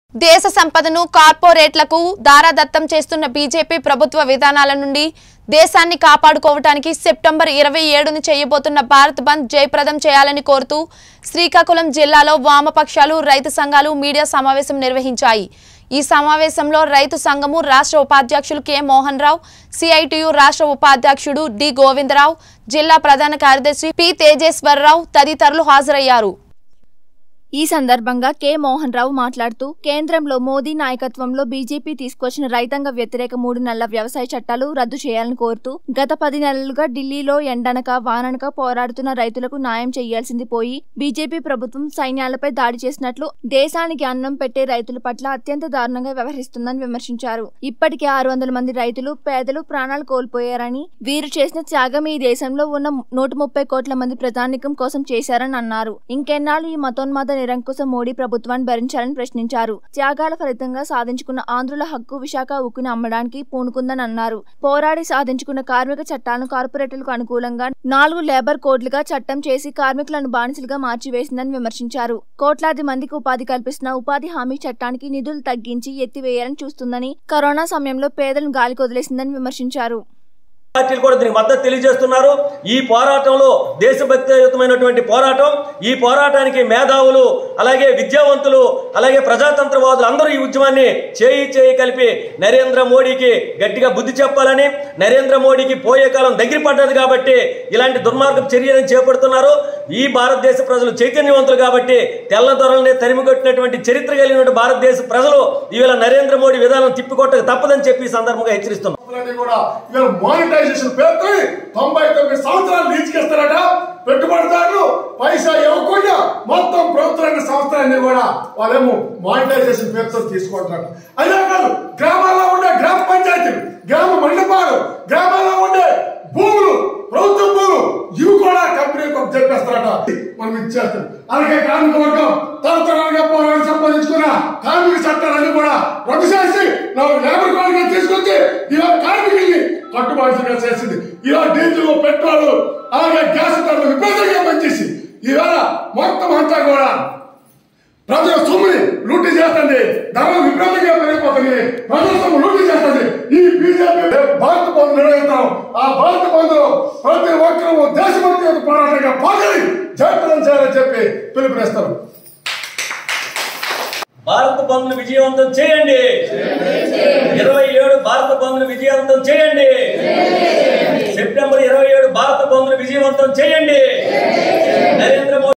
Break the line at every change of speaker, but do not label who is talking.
దేశ సంపదను కార్పొరేట్లకు దారాదత్తం చేస్తున్న బీజేపీ ప్రభుత్వ విధానాల నుండి దేశాన్ని కాపాడుకోవటానికి సెప్టెంబర్ ఇరవై ఏడును చేయబోతున్న భారత్ బంద్ జయప్రదం చేయాలని కోరుతూ శ్రీకాకుళం జిల్లాలో వామపక్షాలు రైతు సంఘాలు మీడియా సమావేశం నిర్వహించాయి ఈ సమావేశంలో రైతు సంఘము రాష్ట్ర ఉపాధ్యక్షులు కె మోహన్ రావు సిఐటియు రాష్ట్ర ఉపాధ్యక్షుడు డి గోవిందరావు జిల్లా ప్రధాన కార్యదర్శి పి తేజేశ్వరరావు తదితరులు హాజరయ్యారు
ఈ సందర్భంగా కె మోహన్ రావు మాట్లాడుతూ కేంద్రంలో మోదీ నాయకత్వంలో బీజేపీ తీసుకొచ్చిన రైతాంగ వ్యతిరేక మూడు నెలల వ్యవసాయ చట్టాలు రద్దు చేయాలని కోరుతూ గత పది నెలలుగా ఢిల్లీలో ఎండనక వాననక పోరాడుతున్న రైతులకు న్యాయం చేయాల్సింది పోయి బీజేపీ ప్రభుత్వం సైన్యాలపై దాడి చేసినట్లు దేశానికి అన్నం పెట్టే రైతుల పట్ల అత్యంత దారుణంగా వ్యవహరిస్తుందని విమర్శించారు ఇప్పటికే ఆరు వందల మంది రైతులు పేదలు ప్రాణాలు కోల్పోయారని వీరు చేసిన త్యాగం ఈ దేశంలో ఉన్న నూట ముప్పై కోట్ల మంది ప్రజానికం కోసం చేశారని అన్నారు ఇంకెన్నాళ్ళు ఈ మతోన్మాద నిరంకుశ మోడీ ప్రభుత్వాన్ని భరించాలని ప్రశ్నించారు త్యాగాల ఫలితంగా సాధించుకున్న ఆంధ్రుల హక్కు విశాఖ ఉక్కుని అమ్మడానికి పూనుకుందని అన్నారు పోరాడి సాధించుకున్న కార్మిక చట్టాలను కార్పొరేటర్లకు అనుకూలంగా నాలుగు లేబర్ కోడ్లుగా చట్టం చేసి కార్మికులను బానిసలుగా మార్చివేసిందని విమర్శించారు కోట్లాది మందికి ఉపాధి కల్పిస్తున్న ఉపాధి హామీ చట్టానికి నిధులు తగ్గించి ఎత్తివేయాలని చూస్తుందని కరోనా సమయంలో పేదలను గాలికి వదిలేసిందని విమర్శించారు
పార్టీలు కూడా దీనికి మద్దతు తెలియజేస్తున్నారు ఈ పోరాటంలో దేశభక్తియుతమైనటువంటి పోరాటం ఈ పోరాటానికి మేధావులు అలాగే విద్యావంతులు అలాగే ప్రజాతంత్రవాదులు అందరూ ఈ ఉద్యమాన్ని చేయి చేయి కలిపి నరేంద్ర మోడీకి గట్టిగా బుద్ధి చెప్పాలని నరేంద్ర మోడీకి పోయే కాలం దగ్గర పడ్డది కాబట్టి ఇలాంటి దుర్మార్గపు చర్యలను చేపడుతున్నారు ఈ భారతదేశ ప్రజలు చైతన్యవంతులు కాబట్టి తెల్ల దొరలనే తరిమి కొట్టినటువంటి చరిత్ర కలిగినటువంటి భారతదేశ ప్రజలు ఈవేళ నరేంద్ర మోడీ విధానం తిప్పికొట్టక తప్పదని చెప్పి ఈ సందర్భంగా హెచ్చరిస్తున్నాం
సంవత్సరాన్ని కూడా ఇవాళ మానిటైజేషన్ పేరుతో తొంభై తొమ్మిది సంవత్సరాలు లీజుకిస్తారట పెట్టుబడిదారులు పైసా ఇవ్వకుండా మొత్తం ప్రభుత్వ రంగ సంస్థలన్నీ కూడా వాళ్ళేమో మానిటైజేషన్ పేరుతో తీసుకుంటారట అదే కాదు గ్రామాల్లో ఉండే గ్రామ పంచాయతీలు గ్రామ మండపాలు గ్రామాల్లో ఉండే భూములు ప్రభుత్వ భూములు ఇవి కూడా కంపెనీకి చెప్పేస్తారట మనం ఇచ్చేస్తాం అలాగే కార్మిక వర్గం తరతరాలుగా పోరాడి సంపాదించుకున్న కార్మిక చట్టాలన్నీ కూడా రద్దు చేసి నాలుగు లేబర్ కోడ్గా తీసుకొచ్చి ఇవాళ కార్మికుల్ని కట్టుబాటుగా చేసింది ఇవాళ డీజిల్ పెట్రోల్ అలాగే గ్యాస్ ధరలు విపరీతంగా పెంచేసి ఇవాళ మొత్తం అంతా కూడా ప్రజల సొమ్ముని లూటీ చేస్తుంది ధరలు విపరీతంగా పెరిగిపోతుంది ప్రజల సొమ్ము లూటీ చేస్తుంది ఈ బీజేపీ భారత బంద్ నిర్వహిస్తాం ఆ భారత బంద్ లో ప్రతి ఒక్కరూ దేశభక్తి యొక్క పోరాటంగా పాల్గొని జయప్రదం చేయాలని చెప్పి పిలుపునిస్తారు
భారత బంద్ను విజయవంతం చేయండి ఇరవై ఏడు భారత బంద్ను విజయవంతం చేయండి సెప్టెంబర్ ఇరవై ఏడు భారత బంద్ను విజయవంతం చేయండి నరేంద్ర మోడీ